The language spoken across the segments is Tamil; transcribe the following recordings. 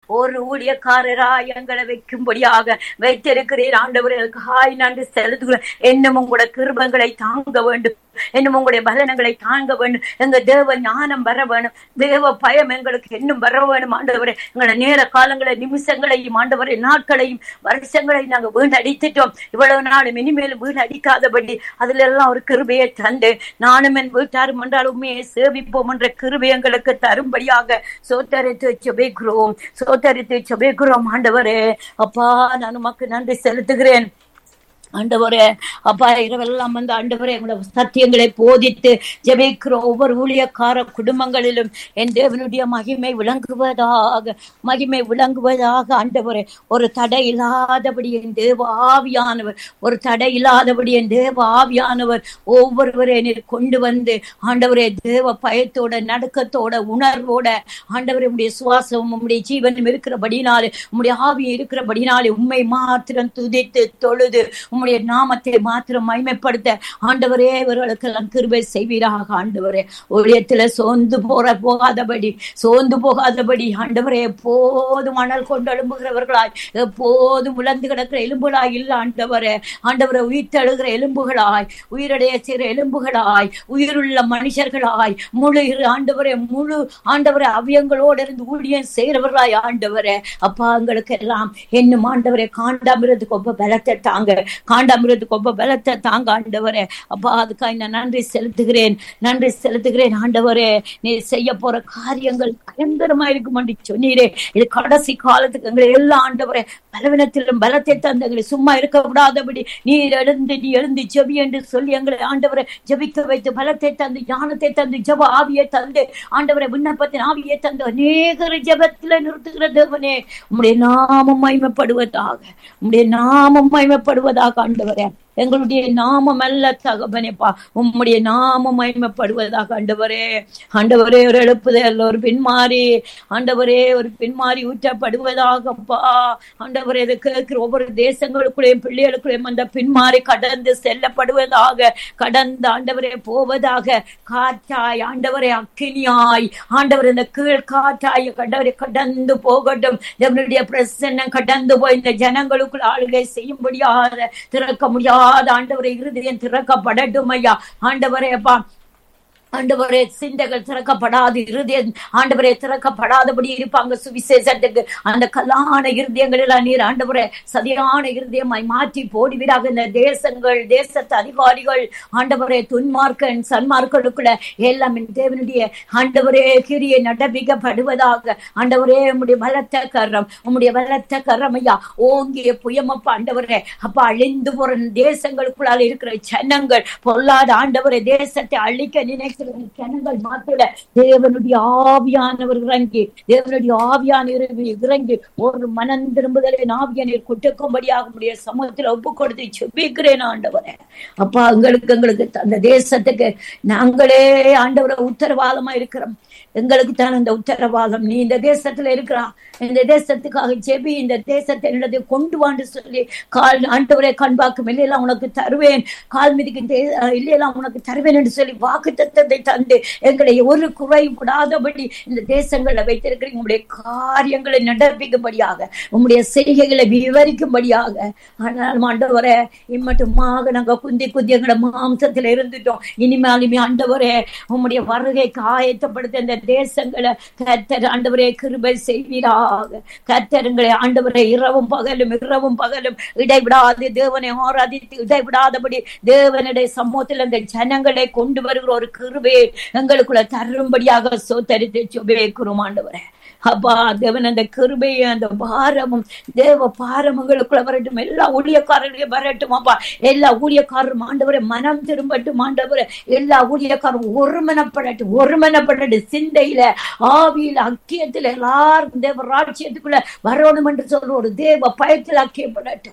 ஒரு ஊழியக்காரராய் எங்களை வைக்கும்படியாக வைத்திருக்கிறீர் ஆண்டவரே ஹாய் நன்றி செலுத்துகிறேன் என்னும் உங்களோட கிருபங்களை தாங்க வேண்டும் என்னும் உங்களுடைய பலனங்களை தாங்க வேண்டும் எங்க தேவ ஞானம் வர வேணும் தேவ பயம் எங்களுக்கு இன்னும் வர வேணும் ஆண்டவரே எங்களோட நேர காலங்களை நிமிஷங்களையும் ஆண்டவரே நாட்களையும் வருஷங்களையும் நாங்க வீணடித்துட்டோம் இவ்வளவு நாளும் இனிமேலும் வீணடிக்காதபடி அதுல எல்லாம் ஒரு கிருபையை தந்து நானும் என் வீட்டாரும் என்றால் உண்மையை சேவிப்போம் என்ற கிருபை எங்களுக்கு தரும்படியாக சோத்தரித்து செபிக்கிறோம் சோத்தரித்து செபிக்கிறோம் ஆண்டவரே அப்பா நான் உமக்கு நன்றி செலுத்துகிறேன் ஆண்டவரே அப்பா இரவெல்லாம் வந்து ஆண்டவரே எங்களோட சத்தியங்களை போதித்து ஜெபிக்கிற ஒவ்வொரு ஊழியக்கார குடும்பங்களிலும் என் தேவனுடைய மகிமை விளங்குவதாக மகிமை விளங்குவதாக ஆண்டவரே ஒரு தடை இல்லாதபடி என் தேவ ஆவியானவர் ஒரு தடை இல்லாதபடி என் தேவ ஆவியானவர் ஒவ்வொருவரை நீர் கொண்டு வந்து ஆண்டவரே தேவ பயத்தோட நடுக்கத்தோட உணர்வோட ஆண்டவரே உடைய சுவாசம் உம்முடைய ஜீவனும் இருக்கிறபடினாலே உம்முடைய ஆவி இருக்கிறபடினாலே உண்மை மாத்திரம் துதித்து தொழுது உம்முடைய நாமத்தை மாத்திரம் மைமைப்படுத்த ஆண்டவரே இவர்களுக்கெல்லாம் கிருபை செய்வீராக ஆண்டவரே ஊழியத்துல சோர்ந்து போற போகாதபடி சோர்ந்து போகாதபடி ஆண்டவரே எப்போதும் மணல் கொண்டு எழும்புகிறவர்களாய் எப்போதும் உலர்ந்து கிடக்கிற எலும்புகளாய் இல்ல ஆண்டவரே ஆண்டவரை உயிர் தழுகிற எலும்புகளாய் உயிரடைய செய்கிற எலும்புகளாய் உயிருள்ள மனுஷர்களாய் முழு இரு ஆண்டவரே முழு ஆண்டவரே அவியங்களோடு இருந்து ஊழியம் செய்கிறவர்களாய் ஆண்டவரே அப்பா எங்களுக்கு எல்லாம் என்னும் ஆண்டவரே காண்டாமிரத்துக்கு ஒப்ப பலத்தை தாங்க காண்டாமிரத்துக்கு ஒப்ப பலத்தை தாங்க ஆண்டவரே அப்பா அதுக்காக நான் நன்றி செலுத்துகிறேன் நன்றி செலுத்துகிறேன் ஆண்டவரே நீ செய்ய போற காரியங்கள் பயங்கரமா இருக்கும் என்று சொன்னீரே இது கடைசி காலத்துக்கு எங்களை எல்லா ஆண்டவரே பலவீனத்திலும் பலத்தை தந்தங்களை சும்மா இருக்க விடாதபடி நீர் எழுந்து நீ எழுந்து ஜெபி என்று சொல்லி எங்களை ஆண்டவரை ஜெபிக்க வைத்து பலத்தை தந்து ஞானத்தை தந்து ஜெப ஆவியை தந்து ஆண்டவரை விண்ணப்பத்தின் ஆவியை தந்து அநேகர் ஜெபத்துல நிறுத்துகிற தேவனே உம்முடைய நாமம் மகிமைப்படுவதாக உம்முடைய நாமம் மகிமைப்படுவதாக ஆண்டவரே எங்களுடைய நாமம் அல்ல தகப்பனேப்பா உம்முடைய நாமம் மகிமைப்படுவதாக ஆண்டவரே ஆண்டவரே ஒரு எழுப்புதல் ஒரு பின்மாறி ஆண்டவரே ஒரு பின்மாறி ஊற்றப்படுவதாகப்பா ஆண்டவரே இதை கேட்கிற ஒவ்வொரு தேசங்களுக்குள்ளேயும் பிள்ளைகளுக்குள்ளேயும் அந்த பின்மாறி கடந்து செல்லப்படுவதாக கடந்து ஆண்டவரே போவதாக காற்றாய் ஆண்டவரே அக்கினியாய் ஆண்டவர் இந்த கீழ் காற்றாய் கடவரை கடந்து போகட்டும் நம்மளுடைய பிரசன்னம் கடந்து போய் இந்த ஜனங்களுக்குள் ஆளுகை செய்யும்படியாக திறக்க முடியாத ஆண்டவரை இருதயம் திறக்கப்படட்டும் ஐயா ஆண்டவரே அப்பா ஆண்டவரே சிந்தைகள் திறக்கப்படாது இருதயம் ஆண்டவரே திறக்கப்படாதபடி இருப்பாங்க சுவிசேஷத்துக்கு அந்த கல்லான இருதயங்கள் எல்லாம் நீர் ஆண்டவரே சதியான இருதயமாய் மாற்றி போடுவீராக இந்த தேசங்கள் தேசத்து அதிகாரிகள் ஆண்டவரே துன்மார்க்கன் சன்மார்களுக்குள்ள எல்லாம் என் தேவனுடைய ஆண்டவரே கிரியை நடப்பிக்கப்படுவதாக ஆண்டவரே உம்முடைய பலத்த கரம் உம்முடைய பலத்த கரம் ஐயா ஓங்கிய புயமப்பா ஆண்டவரே அப்பா அழிந்து போற தேசங்களுக்குள்ளால் இருக்கிற ஜனங்கள் பொல்லாத ஆண்டவரே தேசத்தை அழிக்க நினைக்கிற ஜனங்கள் மாத்திர தேவனுடைய ஆவியானவர் இறங்கி தேவனுடைய ஆவியான இறங்கி ஒரு மனம் திரும்புதலை ஆவியானவர் குட்டுக்கும்படியாக முடிய சமூகத்தில் ஒப்பு கொடுத்து செபிக்கிறேன் ஆண்டவரே அப்பா எங்களுக்கு எங்களுக்கு அந்த தேசத்துக்கு நாங்களே ஆண்டவரை உத்தரவாதமா இருக்கிறோம் எங்களுக்கு தான் அந்த உத்தரவாதம் நீ இந்த தேசத்துல இருக்கிறா இந்த தேசத்துக்காக ஜெபி இந்த தேசத்தை என்னது கொண்டு வாண்டு சொல்லி கால் ஆண்டவரே கண்பாக்கும் இல்லையெல்லாம் உனக்கு தருவேன் கால் மிதிக்கு இல்லையெல்லாம் உனக்கு தருவேன் என்று சொல்லி வாக்கு தத்தத்தை தந்து எங்களை ஒரு குறை விடாதபடி இந்த தேசங்களை வைத்திருக்கிற உங்களுடைய காரியங்களை நடப்பிக்கும்படியாக உங்களுடைய செய்கைகளை விவரிக்கும்படியாக ஆனால் ஆண்டவரே இம்மட்டுமாக நாங்க குந்தி குந்தி எங்களோட மாம்சத்துல இருந்துட்டோம் இனிமேலுமே ஆண்டவரே உம்முடைய வருகைக்கு ஆயத்தப்படுத்த இந்த தேசங்களை கத்தர் ஆண்டவரே கிருபை செய்வீராக கத்தருங்களை ஆண்டவரை இரவும் பகலும் இரவும் பகலும் இடைவிடாது தேவனை ஆராதித்து இடைவிடாதபடி தேவனுடைய சமூகத்தில் அந்த ஜனங்களை கொண்டு வருகிற ஒரு கிருபையை எங்களுக்குள்ள தரும்படியாக சோத்தரித்து சுபேக்கிறோம் ஆண்டவரே அப்பா தேவன் அந்த கிருபையை அந்த பாரமும் தேவ பாரமங்களுக்குள்ள வரட்டும் எல்லா ஊழியக்காரர்களையும் வரட்டும் அப்பா எல்லா ஊழியக்காரரும் ஆண்டவரை மனம் திரும்பட்டும் ஆண்டவரை எல்லா ஊழியக்காரும் ஒருமனப்படட்டும் ஒருமனப்படட்டும் சிந்தையில ஆவியில அக்கியத்துல எல்லாரும் தேவ ராட்சியத்துக்குள்ள வரணும் என்று சொல்ற ஒரு தேவ பயத்தில் அக்கியப்படட்டும்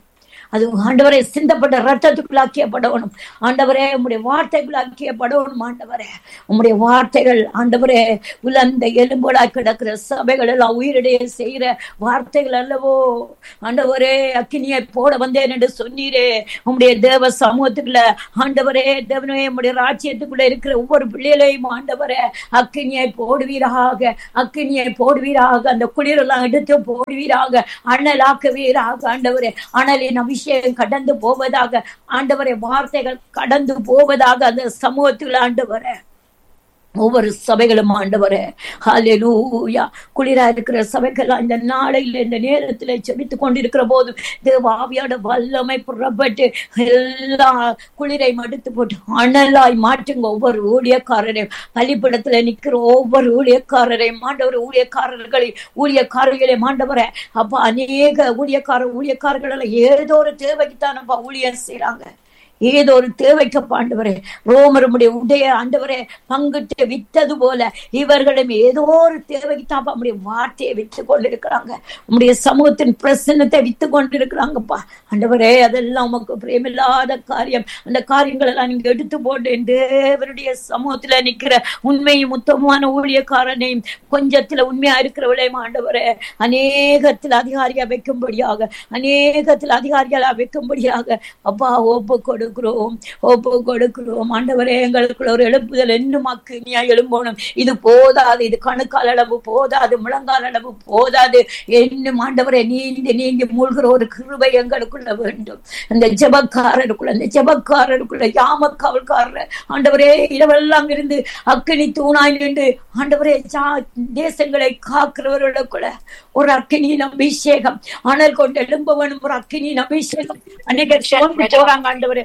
அது ஆண்டவரே சிந்தப்பட்ட ரத்தத்துக்குள்ளாக்கியப்படணும் ஆண்டவரே உம்முடைய வார்த்தைக்குள்ளாக்கியப்படணும் ஆண்டவரே உம்முடைய வார்த்தைகள் ஆண்டவரே உலர்ந்த எலும்புகளாய் கிடக்கிற சபைகள் எல்லாம் உயிரிடைய செய்கிற வார்த்தைகள் அல்லவோ ஆண்டவரே அக்கினியை போட வந்தேன் என்று சொன்னீரே உம்முடைய தேவ சமூகத்துக்குள்ள ஆண்டவரே தேவனே உம்முடைய ராஜ்யத்துக்குள்ள இருக்கிற ஒவ்வொரு பிள்ளைகளையும் ஆண்டவரே அக்கினியை போடுவீராக அக்கினியை போடுவீராக அந்த குளிரெல்லாம் எடுத்து போடுவீராக அனலாக்குவீராக ஆண்டவரே அனலின் அபிஷேகம் கடந்து போவதாக ஆண்டவரே வார்த்தைகள் கடந்து போவதாக அந்த சமூகத்தில் ஆண்டவரே ஒவ்வொரு சபைகளும் ஆண்டவரே ஹalleluya குளிரா இருக்கிற சபைகள் இந்த நாளையில் இந்த நேரத்தில் செபித்துக் கொண்டிருக்கிற போது தேவாவியோட வல்லமை புறப்பட்டு எல்லா குளிரை மடுத்து போட்டு அனலாய் மாற்றுங்க ஒவ்வொரு ஊழியக்காரரையும் பள்ளிப்படத்துல நிக்கிற ஒவ்வொரு ஊழியக்காரரையும் ஆண்டவர் ஊழியக்காரர்களை ஊழியக்காரர்களை மாண்டவரே அப்ப அநேக ஊழியக்கார ஊழியக்காரர்கள் எல்லாம் ஏதோ ஒரு தேவைக்கு தானப்பா ஊழியர் செய்யறாங்க ஏதோ ஒரு தேவைக்கு ஆண்டவரே ரோமருடைய உடைய ஆண்டவரே பங்கிட்டு வித்தது போல இவர்களும் ஏதோ ஒரு தேவைக்கு தான் நம்முடைய வார்த்தையை வித்து கொண்டிருக்கிறாங்க உங்களுடைய சமூகத்தின் பிரசன்னத்தை வித்து கொண்டிருக்கிறாங்கப்பா ஆண்டவரே அதெல்லாம் உமக்கு பிரேமில்லாத காரியம் அந்த காரியங்கள் எல்லாம் நீங்க எடுத்து போட்டு தேவனுடைய சமூகத்துல நிக்கிற உண்மையும் உத்தமமான ஊழியக்காரனையும் கொஞ்சத்துல உண்மையா இருக்கிறவளையும் ஆண்டவரே அநேகத்தில் அதிகாரியா வைக்கும்படியாக அநேகத்தில் அதிகாரிகளா வைக்கும்படியாக அப்பா ஒப்பு கொடு கொடுக்கிறோம் ஒப்பு கொடுக்கிறோம் ஆண்டவரே எங்களுக்குள்ள ஒரு எழுப்புதல் இன்னும் அக்கினியா எழும்பணும் இது போதாது இது கணுக்கால் அளவு போதாது முழங்கால் அளவு போதாது இன்னும் ஆண்டவரே நீந்தி நீங்கி மூழ்கிற ஒரு கிருபை எங்களுக்குள்ள வேண்டும் அந்த ஜபக்காரருக்குள்ள அந்த ஜபக்காரருக்குள்ள யாமக்காவல்காரர் ஆண்டவரே இரவெல்லாம் இருந்து அக்கினி தூணாய் நின்று ஆண்டவரே தேசங்களை காக்கிறவர்களுக்குள்ள ஒரு அக்கினியின் அபிஷேகம் அனல் கொண்டு எழும்ப வேணும் ஒரு அக்கினியின் அபிஷேகம் அன்னைக்கு போறாங்க ஆண்டவரே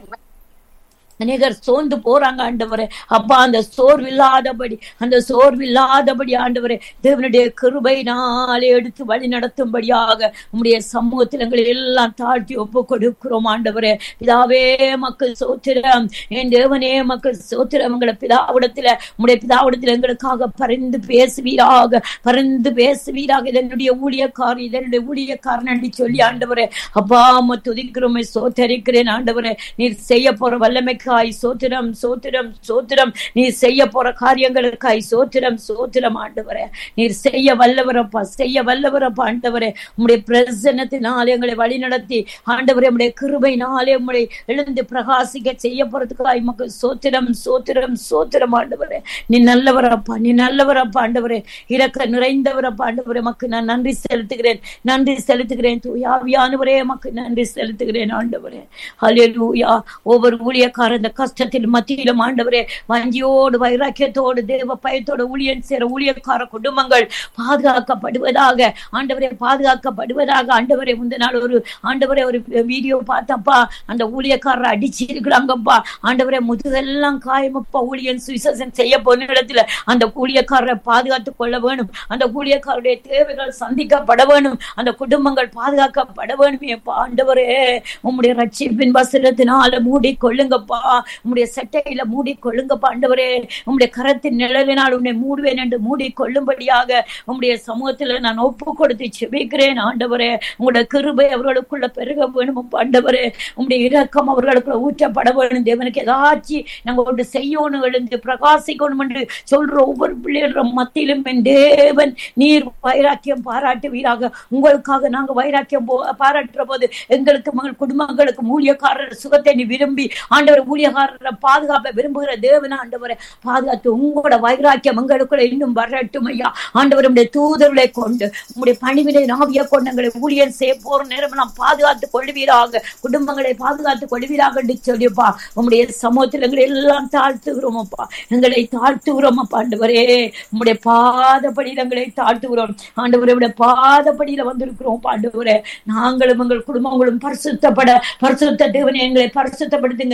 அநேகர் சோர்ந்து போறாங்க ஆண்டவரே அப்பா அந்த சோர்வு இல்லாதபடி அந்த சோர்வு இல்லாதபடி ஆண்டவரே தேவனுடைய கிருபைனாலே எடுத்து வழி நடத்தும்படியாக உங்களுடைய சமூகத்தில் எங்களை எல்லாம் தாழ்த்தி ஒப்பு கொடுக்கிறோம் ஆண்டவரே பிதாவே மக்கள் சோத்திரம் என் தேவனே மக்கள் சோத்திரம் எங்களை பிதாவிடத்துல உங்களுடைய பிதாவிடத்துல எங்களுக்காக பரிந்து பேசுவீராக பரிந்து பேசுவீராக இதனுடைய ஊழியக்காரர் இதனுடைய ஊழியக்காரன் என்று சொல்லி ஆண்டவரே அப்பா அம்மா துதிக்கிறோமே சோத்தரிக்கிறேன் ஆண்டவரே நீர் செய்ய போற வல்லமைக்கு காய் சோத்திரம் சோத்திரம் சோத்திரம் நீர் செய்ய போற காரியங்களுக்காய் சோத்திரம் சோத்திரம் ஆண்டவரே நீர் செய்ய வல்லவரப்பா செய்ய வல்லவரப்பா ஆண்டவரே உம்முடைய பிரசன்னத்தினாலே எங்களை வழி நடத்தி ஆண்டவரே உம்முடைய கிருபைனாலே உம்முடைய எழுந்து பிரகாசிக்க செய்ய போறதுக்காய் மக்கள் சோத்திரம் சோத்திரம் சோத்திரம் ஆண்டவரே நீ நல்லவரப்பா நீ நல்லவரப்பா ஆண்டவரே இறக்க நிறைந்தவரப்பா ஆண்டவரே மக்கு நான் நன்றி செலுத்துகிறேன் நன்றி செலுத்துகிறேன் தூயாவியானவரே மக்கு நன்றி செலுத்துகிறேன் ஆண்டவரே ஹalleluya ஒவ்வொரு ஊழியக்காரர் இந்த கஷ்டத்தில் மத்தியிலும் ஆண்டவரே வஞ்சியோடு வைராக்கியத்தோடு தேவ பயத்தோடு ஊழியன் சேர ஊழியக்கார குடும்பங்கள் பாதுகாக்கப்படுவதாக ஆண்டவரே பாதுகாக்கப்படுவதாக ஆண்டவரே முந்த நாள் ஒரு ஆண்டவரே ஒரு வீடியோ பார்த்தப்பா அந்த ஊழியக்காரரை அடிச்சு இருக்கிறாங்கப்பா ஆண்டவரே முதுகெல்லாம் காயமப்பா ஊழியன் சுவிசேஷன் செய்ய போன இடத்துல அந்த ஊழியக்காரரை பாதுகாத்துக் கொள்ள வேணும் அந்த ஊழியக்காரருடைய தேவைகள் சந்திக்கப்பட வேணும் அந்த குடும்பங்கள் பாதுகாக்கப்பட வேணுமே ஆண்டவரே உம்முடைய ரட்சிப்பின் வசனத்தினால மூடி கொள்ளுங்கப்பா உம்முடைய சட்டையில மூடி கொள்ளுங்கப்பா ஆண்டவரே உம்முடைய கரத்தின் நிழலினால் உன்னை மூடுவேன் என்று மூடி கொள்ளும்படியாக உம்முடைய சமூகத்துல நான் ஒப்பு கொடுத்து செபிக்கிறேன் ஆண்டவரே உங்களுடைய கிருபை அவர்களுக்குள்ள பெருக வேணும் ஆண்டவரே உம்முடைய இரக்கம் அவர்களுக்குள்ள ஊற்றப்பட வேணும் தேவனுக்கு ஏதாச்சும் நாங்க ஒன்று செய்யணும் எழுந்து பிரகாசிக்கணும் என்று சொல்ற ஒவ்வொரு பிள்ளைகளும் மத்தியிலும் என் தேவன் நீர் வைராக்கியம் பாராட்டுவீராக உங்களுக்காக நாங்க வைராக்கியம் பாராட்டுற போது எங்களுக்கு மகள் குடும்பங்களுக்கு ஊழியக்காரர் சுகத்தை நீ விரும்பி ஆண்டவர் ஊழியக்காரரை பாதுகாப்பை விரும்புகிற தேவன ஆண்டவரை பாதுகாத்து உங்களோட வைராக்கியம் எங்களுக்குள்ள இன்னும் வரட்டும் ஐயா ஆண்டவருடைய தூதர்களை கொண்டு உங்களுடைய பணிவினை நாவிய கொண்டு எங்களை ஊழியர் செய்ய போற நேரம் நாம் பாதுகாத்து கொள்வீராக குடும்பங்களை பாதுகாத்து கொள்வீராக என்று சொல்லிப்பா உங்களுடைய சமூகத்தில் எங்களை எல்லாம் தாழ்த்துகிறோமப்பா எங்களை தாழ்த்துகிறோமப்பா ஆண்டவரே உங்களுடைய பாதப்படியில் எங்களை தாழ்த்துகிறோம் ஆண்டவருடைய பாதப்படியில வந்திருக்கிறோம் ஆண்டவரே நாங்களும் எங்கள் குடும்பங்களும் பரிசுத்தப்பட பரிசுத்த தேவனை எங்களை பரிசுத்தப்படுத்துங்க சந்ததி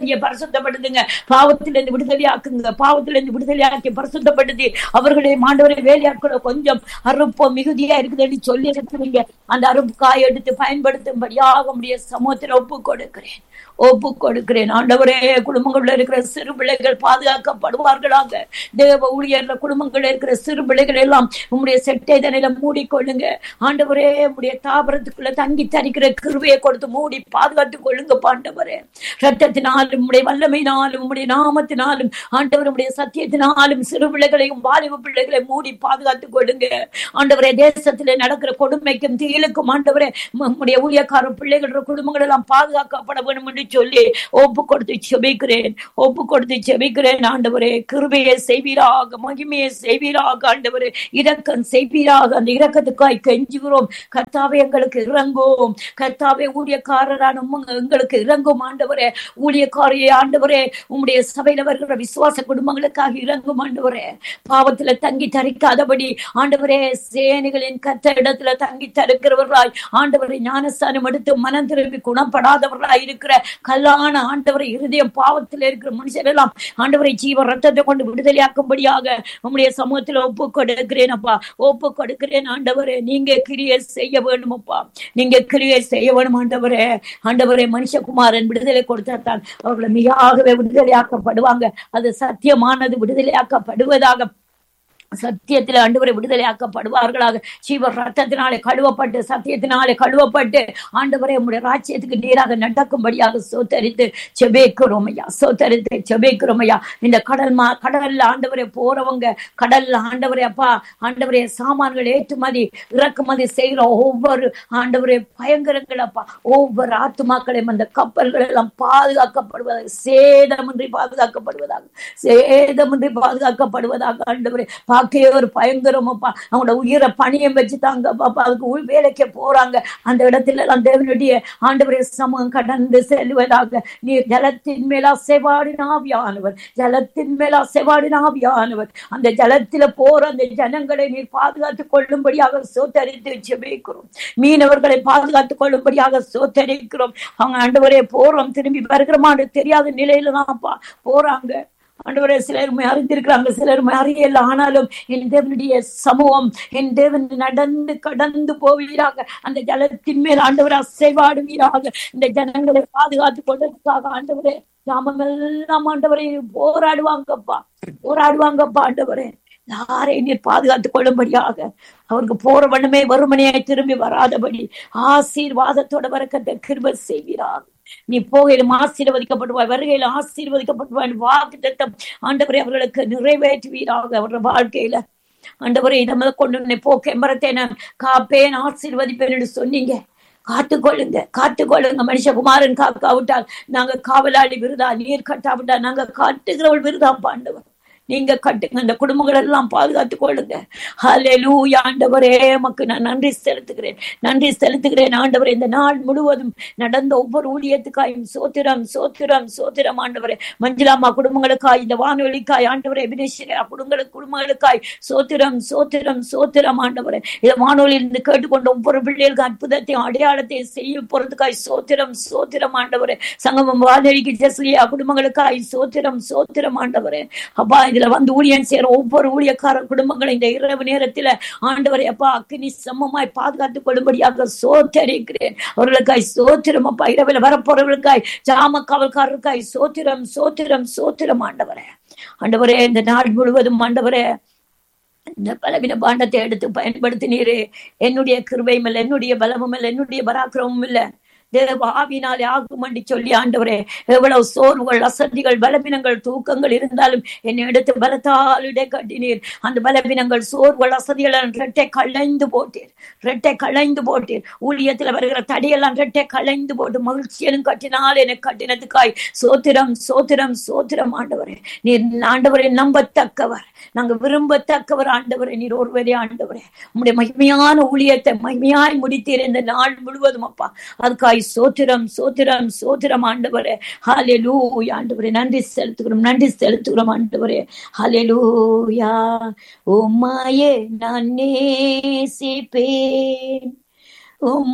சந்ததியை பரிசுத்தப்படுத்துங்க பாவத்திலிருந்து விடுதலையாக்குங்க பாவத்திலிருந்து விடுதலையாக்கி பரிசுத்தப்படுத்தி அவர்களுடைய மாண்டவரை வேலையாட்கள கொஞ்சம் அறுப்போ மிகுதியா இருக்குதுன்னு சொல்லி இருக்கிறீங்க அந்த அறுப்பு காய் எடுத்து பயன்படுத்தும்படியாக உடைய சமூகத்தில் ஒப்பு கொடுக்கிறேன் ஒப்பு கொடுக்கிறேன் ஆண்டவரே குடும்பங்கள்ல இருக்கிற சிறு பிள்ளைகள் பாதுகாக்கப்படுவார்களாக தேவ ஊழியர்ல குடும்பங்கள்ல இருக்கிற சிறு பிள்ளைகள் எல்லாம் உம்முடைய செட்டை தனையில மூடிக்கொள்ளுங்க ஆண்டவரே உம்முடைய தாபரத்துக்குள்ள தங்கி தரிக்கிற கிருவையை கொடுத்து மூடி பாதுகாத்துக் கொள்ளுங்க ஆண்டவரே ரத்தத்தினாலும் உம்முடைய வல்லமையினாலும் உம்முடைய நாமத்தினாலும் ஆண்டவர் உம்முடைய சத்தியத்தினாலும் சிறு பிள்ளைகளையும் வாலிப பிள்ளைகளை மூடி பாதுகாத்துக் கொள்ளுங்க ஆண்டவரே தேசத்திலே நடக்கிற கொடுமைக்கும் தீலுக்கும் ஆண்டவரே நம்முடைய ஊழியக்கார பிள்ளைகளோட குடும்பங்கள் எல்லாம் பாதுகாக்கப்பட வேண்டும் என்று சொல்லி ஒப்பு கொடுத்து செபிக்கிறேன் ஒப்பு கொடுத்து செபிக்கிறேன் ஆண்டவரே கிருபையை செய்வீராக மகிமையை செய்வீராக ஆண்டவரே இரக்கம் செய்வீராக அந்த இரக்கத்துக்காய் கெஞ்சுகிறோம் கர்த்தாவே எங்களுக்கு இறங்கும் கர்த்தாவே ஊழியக்காரரான உம்ம- எங்களுக்கு இறங்கும் ஆண்டவரே ஊழியக்காரியை ஆண்டவரே உம்முடைய சபையில வருகிற விசுவாச குடும்பங்களுக்காக இறங்கும் ஆண்டவரே பாவத்துல தங்கி தரிக்காதபடி ஆண்டவரே சேனைகளின் கத்த இடத்துல தங்கி தருக்கிறவர்களாய் ஆண்டவரை ஞானஸ்தானம் எடுத்து மனம் திரும்பி குணப்படாதவர்களாய் இருக்கிற கல்லான ஆண்டவரை இருதயம் பாவத்தில் இருக்கிற மனுஷர் எல்லாம் ஆண்டவரை ஜீவ ரத்தத்தை கொண்டு விடுதலையாக்கும்படியாக உம்முடைய சமூகத்துல ஒப்பு கொடுக்கிறேன் அப்பா ஒப்பு கொடுக்கிறேன் ஆண்டவரே நீங்க கிரியை செய்ய வேணும் அப்பா நீங்க கிரியை செய்ய வேணும் ஆண்டவரே ஆண்டவரே மனுஷகுமாரன் விடுதலை கொடுத்தால் அவர்களை மிகாகவே விடுதலையாக்கப்படுவாங்க அது சத்தியமானது விடுதலையாக்கப்படுவதாக சத்தியத்தில் ஆண்டவரை விடுதலையாக்கப்படுவார்களாக ஜீவ ரத்தத்தினாலே கழுவப்பட்டு சத்தியத்தினாலே கழுவப்பட்டு ஆண்டவரை உம்முடைய ராஜ்யத்துக்கு நேராக நடக்கும்படியாக சோத்தரித்து செபேக்கிறோம் ஐயா சோத்தரித்து செபேக்கிறோம் ஐயா இந்த கடல் மா கடல்ல ஆண்டவரை போறவங்க கடல்ல ஆண்டவரே அப்பா ஆண்டவரே சாமான்கள் ஏற்றுமதி இறக்குமதி செய்கிற ஒவ்வொரு ஆண்டவரே பயங்கரங்கள் அப்பா ஒவ்வொரு ஆத்துமாக்களையும் அந்த கப்பல்கள் எல்லாம் பாதுகாக்கப்படுவதாக சேதமின்றி பாதுகாக்கப்படுவதாக சேதமின்றி பாதுகாக்கப்படுவதாக ஆண்டவரே பார்க்கவே ஒரு பயங்கரம் அப்பா அவங்களோட உயிரை பணியம் வச்சு தாங்க பாப்பா அதுக்கு உள் வேலைக்கு போறாங்க அந்த இடத்துல எல்லாம் தேவனுடைய ஆண்டவரே சமூகம் கடந்து செல்வதாக நீர் ஜலத்தின் மேலா செவாடினாவியானவர் ஜலத்தின் மேலா செவாடினாவியானவர் அந்த ஜலத்தில போற அந்த ஜனங்களை நீர் பாதுகாத்துக் கொள்ளும்படியாக சோத்தரித்து ஜெபிக்கிறோம் மீனவர்களை பாதுகாத்துக் கொள்ளும்படியாக சோத்தரிக்கிறோம் அவங்க ஆண்டவரே போறோம் திரும்பி வருகிறோமான்னு தெரியாத நிலையில தான்ப்பா போறாங்க ஆண்டவரே சிலர் அறிந்திருக்கிறாங்க சிலர் அறியல ஆனாலும் என் தேவனுடைய சமூகம் என் தேவன் நடந்து கடந்து போவீராக அந்த ஜலத்தின் மேல் ஆண்டவர் அசைவாடுவீராக இந்த ஜனங்களை பாதுகாத்து கொண்டதுக்காக ஆண்டவரே நாமெல்லாம் ஆண்டவரை போராடுவாங்கப்பா போராடுவாங்கப்பா ஆண்டவரே யாரை நீர் பாதுகாத்துக் கொள்ளும்படியாக அவருக்கு போற வண்ணமே வறுமனையாய் திரும்பி வராதபடி ஆசீர்வாதத்தோட வரக்கத்தை கிருப செய்கிறார் நீ போகையிலும் ஆசீர்வதிக்கப்படுவாய் வருகையில ஆசீர்வதிக்கப்படுவாய் வாக்கு தத்தம் ஆண்டவரை அவர்களுக்கு நிறைவேற்றுவீராக அவர்கள் வாழ்க்கையில ஆண்டவரை இதை கொண்டு உன்னை போக்கே மரத்தை நான் காப்பேன் ஆசீர்வதிப்பேன் என்று சொன்னீங்க காத்துக்கொள்ளுங்க காத்துக்கொள்ளுங்க மனுஷகுமாரன் காக்காவிட்டால் நாங்க காவலாளி விருதா நீர் கட்டாவிட்டா நாங்க காட்டுகிறவள் விருதா பாண்டவர் நீங்க கட்டுங்க அந்த குடும்பங்கள் எல்லாம் பாதுகாத்துக் கொள்ளுங்க ஹalleluya ஆண்டவரே உமக்கு நான் நன்றி செலுத்துகிறேன் நன்றி செலுத்துகிறேன் ஆண்டவரே இந்த நாள் முழுவதும் நடந்த ஒவ்வொரு ஊழியத்துக்காயும் சோத்திரம் சோத்திரம் சோத்திரம் ஆண்டவரே மஞ்சளாமா குடும்பங்களுக்காய் இந்த வானொலிக்காய் ஆண்டவரே வினேஷரா குடும்பங்களுக்கு குடும்பங்களுக்காய் சோத்திரம் சோத்திரம் சோத்திரம் ஆண்டவரே இந்த வானொலியிலிருந்து கேட்டுக்கொண்ட ஒவ்வொரு பிள்ளைகளுக்கு அற்புதத்தையும் அடையாளத்தையும் செய்ய போறதுக்காய் சோத்திரம் சோத்திரம் ஆண்டவரே சங்கமம் வானொலிக்கு ஜெஸ்லியா குடும்பங்களுக்காய் சோத்திரம் சோத்திரம் ஆண்டவரே அப்பா இதுல வந்து ஊழியன் செய்யற ஒவ்வொரு ஊழியக்கார குடும்பங்களை இந்த இரவு நேரத்துல ஆண்டவரை அப்பா அக்னி சமமாய் பாதுகாத்துக் கொள்ளும்படியாக சோத்தரிக்கிறேன் அவர்களுக்காய் சோத்திரம் அப்பா இரவில் வரப்போறவர்களுக்காய் ஜாம காவல்காரருக்காய் சோத்திரம் சோத்திரம் சோத்திரம் ஆண்டவரே ஆண்டவரே இந்த நாள் முழுவதும் ஆண்டவரே இந்த பலவின பாண்டத்தை எடுத்து பயன்படுத்தினீரே என்னுடைய கிருபையும் இல்லை என்னுடைய பலமும் இல்லை என்னுடைய பராக்கிரமும் இல்லை தேவ ஆவினாலே ஆகும் என்று சொல்லி ஆண்டவரே எவ்வளவு சோர்வுகள் அசதிகள் பலவீனங்கள் தூக்கங்கள் இருந்தாலும் என்னை எடுத்து பலத்தால் இடை கட்டினீர் அந்த பலவீனங்கள் சோர்வுகள் அசதிகள் ரெட்டை களைந்து போட்டீர் ரெட்டை களைந்து போட்டீர் ஊழியத்துல வருகிற தடியெல்லாம் ரெட்டை களைந்து போட்டு மகிழ்ச்சியிலும் கட்டினால் எனக்கு கட்டினதுக்காய் சோத்திரம் சோத்திரம் சோத்திரம் ஆண்டவரே நீர் ஆண்டவரை நம்பத்தக்கவர் நாங்க விரும்பத்தக்கவர் ஆண்டவரே நீர் ஒருவரே ஆண்டவரே உங்களுடைய மகிமையான ஊழியத்தை மகிமையாய் முடித்தீர் இந்த நாள் முழுவதும் அப்பா அதுக்காய் சோத்திரம் சோத்திரம் சோத்திரம் ஆண்டவரே ஹalleluya ஆண்டவரே நன்றி செலுத்துகிறோம் நன்றி செலுத்துகிறோம் ஆண்டவரே ஹalleluya உம்மாயே நான் நேசிப்பேன் உம்